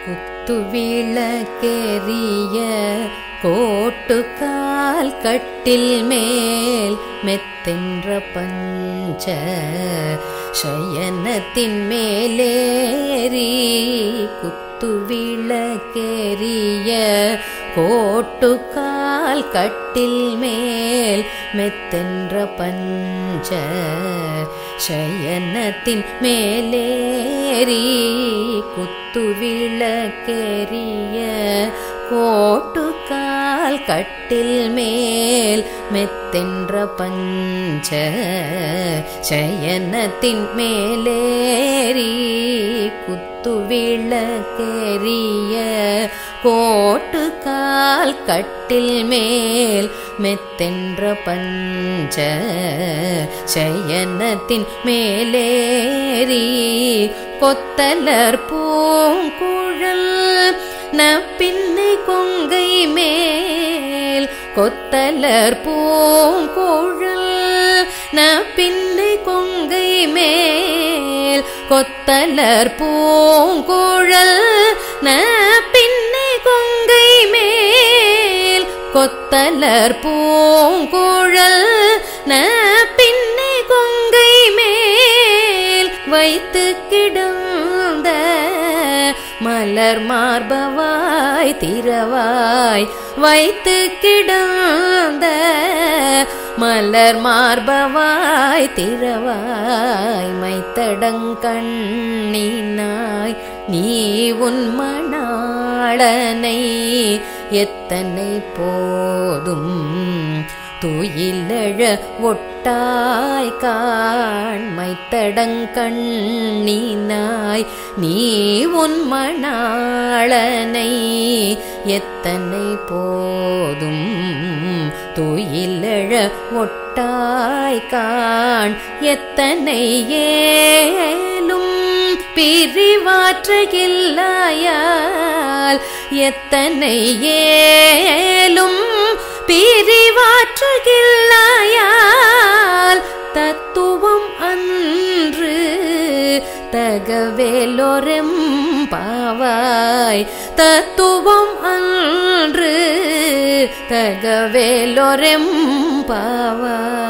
குத்து விளக்கெரிய கோட்டுக்கால் கட்டில் மேல் மெத்தென்ற பஞ்ச சயனத்தின் மேலேறி குத்து விளக்கெரிய கோட்டுக்கால் கட்டில் மேல் மெத்தென்ற பஞ்ச சயனத்தின் மேலேறி குத்து விளக்கெரிய கோட்டுக்கால் கட்டில் மேல் மெத்தென்ற பஞ்ச சயனத்தின் மேலேறி குத்து விளக்கெரிய கோட்டுக்கால் கட்டில் மேல் மெத்தென்ற பஞ்ச சயனத்தின் மேலேறி கொத்தலர் பூங்குழல் நப்பின்னை கொங்கை மேல் கொத்தலர் பூங்குழல் நப்பின்னை கொங்கை மேல் கொத்தலர் பூங்குழல் நப்பின்னை கொங்கை மேல் கொத்தலர் பூங்குழல் நப்பின்னை கொங்கை மேல் வைத்து கிடந்த மலர் மார்பவாய் திரவாய் வைத்து கிடந்த மலர் மார்பவாய் திரவாய் மைத்தடங்கண்ணினாய் நீ உன் மணாளனை எத்தனை போதும் துயிலழ ஒட்டாய் காண்மைத்தடங்கண்ணினாய் நீ உன் மணாளனை எத்தனை போதும் துயிலழ ஒட்டாய் காண் எத்தனை ஏலும் பிரிவாற்றையில்லாயால் எத்தனை ஏலும் பிரிவாற்றுகில்லாயால் தத்துவம் அன்று தகவேலொரெம் பாவாய் தத்துவம் அன்று தகவேலொரெம் பாவாய்